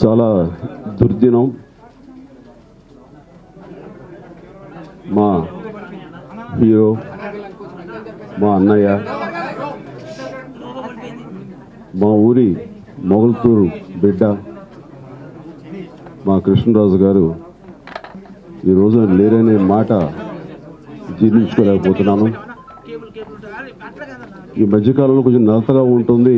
చాలా దుర్దినం మా హీరో మా అన్నయ్య మా ఊరి మొగల్తూరు బిడ్డ మా కృష్ణరాజు గారు ఈరోజు లేరనే మాట జీర్ణించుకోలేకపోతున్నాను ఈ మధ్యకాలంలో కొంచెం నలతగా ఉంటుంది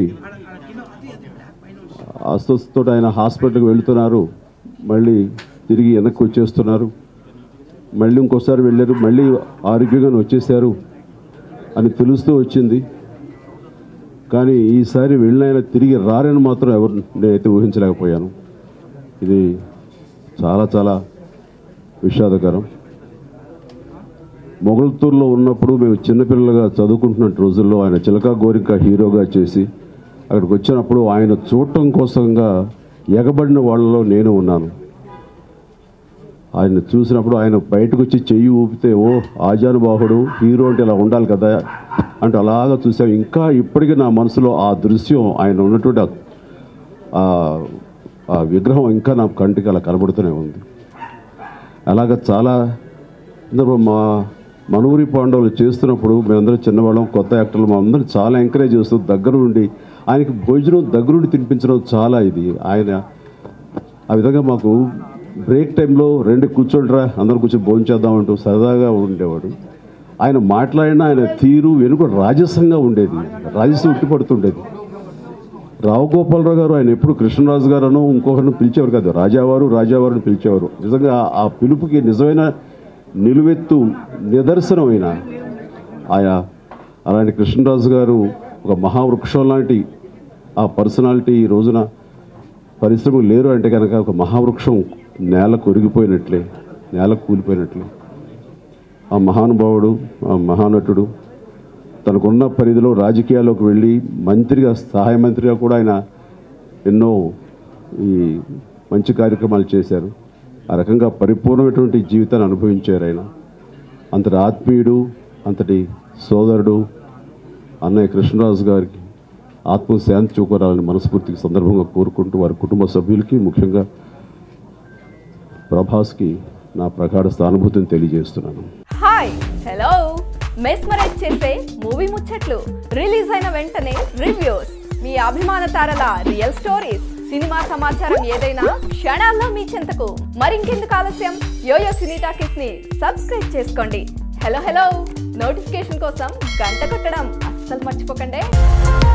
అస్వస్థతో ఆయన హాస్పిటల్కి వెళ్తున్నారు మళ్ళీ తిరిగి వెనక్కి వచ్చేస్తున్నారు మళ్ళీ ఇంకోసారి వెళ్ళారు మళ్ళీ ఆరోగ్యంగానే వచ్చేసారు అని తెలుస్తూ వచ్చింది కానీ ఈసారి వెళ్ళిన తిరిగి రారని మాత్రం ఎవరు నేనైతే ఊహించలేకపోయాను ఇది చాలా చాలా విషాదకరం మొగల్తూరులో ఉన్నప్పుడు మేము చిన్నపిల్లలుగా చదువుకుంటున్న రోజుల్లో ఆయన చిలకా గోరిక హీరోగా చేసి అక్కడికి వచ్చినప్పుడు ఆయన చూడటం కోసంగా ఎగబడిన వాళ్ళలో నేను ఉన్నాను ఆయన చూసినప్పుడు ఆయన బయటకు వచ్చి చెయ్యి ఊపితే ఓ ఆజానుబాహుడు హీరో అంటే ఇలా ఉండాలి కదా అంటే అలాగా చూసాం ఇంకా ఇప్పటికీ నా మనసులో ఆ దృశ్యం ఆయన ఉన్నటువంటి ఆ- ఆ- ఆ విగ్రహం ఇంకా నా కంటికి అలా కనబడుతూనే ఉంది అలాగ చాలా అందరూ మా మనూరి పాండవులు చేస్తున్నప్పుడు మేమందరం చిన్నవాళ్ళం కొత్త యాక్టర్లు మా అందరం చాలా ఎంకరేజ్ చేస్తూ దగ్గర నుండి ఆయనకి భోజనం దగ్గరుండి తినిపించడం చాలా ఇది ఆయన ఆ విధంగా మాకు బ్రేక్ టైంలో రెండు కూర్చోండిరా అందరం కూర్చొని భోజనం చేద్దాం అంటూ సరదాగా ఉండేవాడు ఆయన మాట్లాడిన ఆయన తీరు వెనుక రాజసంగా ఉండేది రాజసం ఉట్టిపడుతుండేది రావు గోపాలరావు గారు ఆయన ఎప్పుడు కృష్ణరాజు గారును ఇంకొకరిని పిలిచేవారు కాదు రాజావారు రాజావారు అని పిలిచేవారు నిజంగా ఆ పిలుపుకి నిజమైన నిలువెత్తు నిదర్శనమైన ఆయన అలాంటి కృష్ణరాజు గారు ఒక మహావృక్షం లాంటి ఆ పర్సనాలిటీ ఈ రోజున పరిశ్రమలు లేరు అంటే కనుక ఒక మహావృక్షం నేల కొరిగిపోయినట్లే నేల కూలిపోయినట్లే ఆ మహానుభావుడు ఆ మహానటుడు తనకున్న పరిధిలో రాజకీయాల్లోకి వెళ్ళి మంత్రిగా సహాయ మంత్రిగా కూడా ఆయన ఎన్నో ఈ మంచి కార్యక్రమాలు చేశారు ఆ రకంగా పరిపూర్ణమైనటువంటి జీవితాన్ని అనుభవించారు ఆయన అంతటి ఆత్మీయుడు అంతటి సోదరుడు అన్నయ్య కృష్ణరాజు గారికి ఆత్మశాంతి చూకోరాలని మనస్ఫూర్తికి సందర్భంగా కోరుకుంటూ వారి కుటుంబ సభ్యులకి ముఖ్యంగా ప్రభాస్కి నా ప్రగాఢ సానుభూతిని తెలియజేస్తున్నాను హాయ్ హలో మెస్మరైజ్ చేసే మూవీ ముచ్చట్లు రిలీజ్ అయిన వెంటనే రివ్యూస్ మీ అభిమాన తారల రియల్ స్టోరీస్ సినిమా సమాచారం ఏదైనా క్షణాల్లో మీ చెంతకు మరింకెందుకు ఆలస్యం యోయో సినీ టాకీస్ ని సబ్స్క్రైబ్ చేసుకోండి హలో హలో నోటిఫికేషన్ కోసం గంట కొట్టడం అస్సలు మర్చిపోకండి